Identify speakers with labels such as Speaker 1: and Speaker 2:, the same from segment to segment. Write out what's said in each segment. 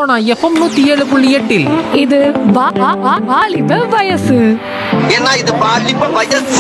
Speaker 1: Sona FM நூத்தி ஏழு புள்ளி எட்டில்
Speaker 2: இது வா- வா- வா- வாலிப வயசு
Speaker 3: ஏன்னா இது பாலிப்ப வயசு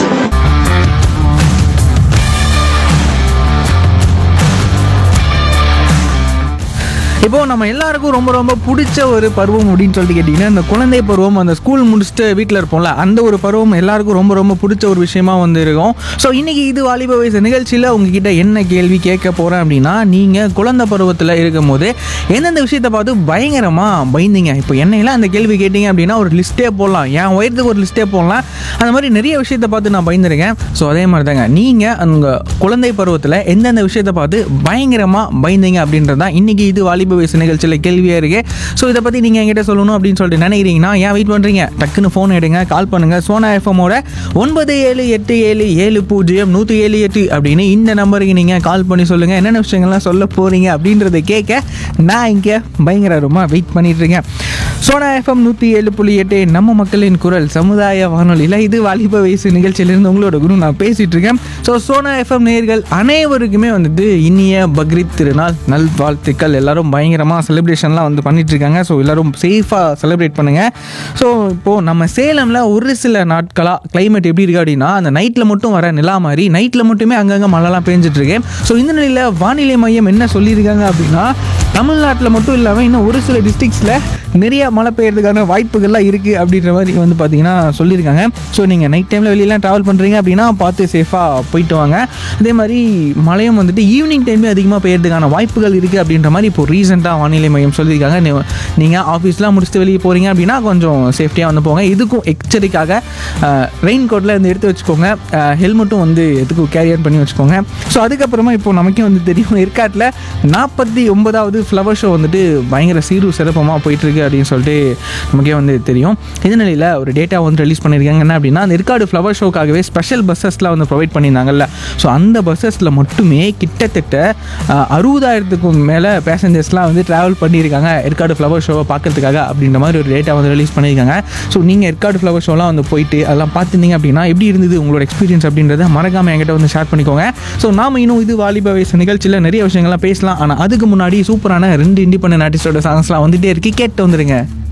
Speaker 4: இப்போ நம்ம எல்லாருக்கும் ரொம்ப ரொம்ப பிடிச்ச ஒரு பருவம் அப்படின்னு சொல்லிட்டு கேட்டிங்கன்னா இந்த குழந்தை பருவம் அந்த ஸ்கூல் முடிச்சுட்டு வீட்டில் இருப்போம்ல அந்த ஒரு பருவம் எல்லாருக்கும் ரொம்ப ரொம்ப பிடிச்ச ஒரு விஷயமா வந்து இருக்கும் ஸோ இன்னைக்கு இது வாலிப வயசு நிகழ்ச்சியில் உங்ககிட்ட என்ன கேள்வி கேட்க போகிறேன் அப்படின்னா நீங்கள் குழந்தை பருவத்தில் இருக்கும் போது எந்தெந்த விஷயத்தை பார்த்து பயங்கரமாக பயந்தீங்க இப்போ என்னையெல்லாம் அந்த கேள்வி கேட்டிங்க அப்படின்னா ஒரு லிஸ்ட்டே போடலாம் என் உயரத்துக்கு ஒரு லிஸ்ட்டே போடலாம் அந்த மாதிரி நிறைய விஷயத்தை பார்த்து நான் பயந்துருக்கேன் ஸோ அதே மாதிரி தாங்க நீங்கள் உங்கள் குழந்தை பருவத்தில் எந்தெந்த விஷயத்தை பார்த்து பயங்கரமாக பயந்தீங்க அப்படின்றது தான் இன்றைக்கி இது வாலிப வயசு நிகழ்ச்சியில் கேள்வியாக இருக்கு ஸோ இதை பற்றி நீங்கள் என்கிட்ட சொல்லணும் அப்படின்னு சொல்லிட்டு நினைக்கிறீங்கன்னா ஏன் வெயிட் பண்ணுறீங்க டக்குன்னு ஃபோன் எடுங்க கால் பண்ணுங்கள் சோனா எஃப்எம்மோட ஒன்பது ஏழு எட்டு ஏழு ஏழு பூஜ்ஜியம் நூற்றி ஏழு எட்டு அப்படின்னு இந்த நம்பருக்கு நீங்கள் கால் பண்ணி சொல்லுங்கள் என்னென்ன விஷயங்கள்லாம் சொல்ல போகிறீங்க அப்படின்றத கேட்க நான் இங்கே பயங்கரமாக வெயிட் பண்ணிட்டு இருக்கேன் சோனா எஃப்எம் நூற்றி ஏழு புள்ளி எட்டு நம்ம மக்களின் குரல் சமுதாய வானொலியில் இது வாலிப வயசு நிகழ்ச்சியிலிருந்து உங்களோட குரு நான் பேசிகிட்டு இருக்கேன் ஸோ சோனா எஃப்எம் நேர்கள் அனைவருக்குமே வந்துட்டு இனிய பக்ரீத் திருநாள் நல்வாழ்த்துக்கள் எல்லாரும் பயங்கரமாக செலிப்ரேஷன்லாம் வந்து பண்ணிட்டு இருக்காங்க ஸோ எல்லாரும் சேஃபாக செலிப்ரேட் பண்ணுங்கள் ஸோ இப்போது நம்ம சேலமில் ஒரு சில நாட்களாக climate எப்படி இருக்கு அப்படின்னா அந்த நைட்டில் மட்டும் வர நிலா மாதிரி நைட்டில் மட்டுமே அங்கங்கே மழைலாம் பேஞ்சிட்டு இருக்கு ஸோ இந்த நிலையில் வானிலை மையம் என்ன சொல்லியிருக்காங்க அப்படின்னா தமிழ்நாட்டில் மட்டும் இல்லாமல் இன்னும் ஒரு சில டிஸ்ட்ரிக்ஸில் நிறைய மழை பெய்யறதுக்கான வாய்ப்புகள்லாம் இருக்குது அப்படின்ற மாதிரி வந்து பார்த்தீங்கன்னா சொல்லியிருக்காங்க ஸோ நீங்கள் நைட் டைமில் வெளியெல்லாம் ட்ராவல் பண்ணுறீங்க அப்படின்னா பார்த்து சேஃபாக போயிட்டு வாங்க அதே மாதிரி மழையும் வந்துட்டு ஈவினிங் டைம்லேயும் அதிகமாக பெய்யறதுக்கான வாய்ப்புகள் இருக்குது அப்படின்ற மாதிரி இப்போ ரீசெண்டாக வானிலை மையம் சொல்லியிருக்காங்க நீங்கள் ஆஃபீஸ்லாம் முடிச்சுட்டு வெளியே போகிறீங்க அப்படின்னா கொஞ்சம் சேஃப்டியாக வந்து போங்க இதுக்கும் எச்சரிக்காக ரெயின் கோட்டில் வந்து எடுத்து வச்சுக்கோங்க ஹெல்மெட்டும் வந்து எதுக்கும் கேரியர் பண்ணி வச்சுக்கோங்க ஸோ அதுக்கப்புறமா இப்போ நமக்கே வந்து தெரியும் ஏற்காட்டில் நாற்பத்தி ஒன்பதாவது ஃப்ளவர் ஷோ வந்துட்டு பயங்கர சீரு சிறப்பமாக போயிட்டுருக்கு அப்படின்னு சொல்லிட்டு நமக்கே வந்து தெரியும் இந்த நிலையில் ஒரு டேட்டா வந்து ரிலீஸ் பண்ணியிருக்காங்க என்ன அப்படின்னா அந்த ஏற்காடு ஃப்ளவர் ஷோக்காகவே ஸ்பெஷல் பஸ்ஸஸ்லாம் வந்து ப்ரொவைட் பண்ணியிருந்தாங்கல்ல ஸோ அந்த பஸ்ஸஸில் மட்டுமே கிட்டத்தட்ட அஹ், அறுபதாயிரத்துக்கும் மேலே பேசஞ்சர்ஸ்லாம் வந்து ட்ராவல் பண்ணியிருக்காங்க ஏற்காடு ஃப்ளவர் ஷோவை பார்க்கறதுக்காக அப்படின்ற மாதிரி ஒரு டேட்டா வந்து ரிலீஸ் பண்ணியிருக்காங்க ஸோ நீங்கள் ஏற்காடு ஃப்ளவர் ஷோலாம் வந்து போயிட்டு அதெல்லாம் பார்த்துருந்தீங்க அப்படின்னா எப்படி இருந்தது உங்களோட எக்ஸ்பீரியன்ஸ் அப்படின்றத மறக்காமல் என்கிட்ட வந்து ஷேர் பண்ணிக்கோங்க ஸோ நாம இன்னும் இது வாலிப வயசு நிகழ்ச்சியில் நிறைய விஷயங்கள்லாம் பேசலாம் ஆனால் அதுக்கு முன்னாடி சூப்பரான ரெண்டு இண்டிபெண்டன்ட் ஆர்டிஸ்டோட சாங்ஸ்லாம் வந்துட்டே இருக்கு கேட்டு வந்துருங்க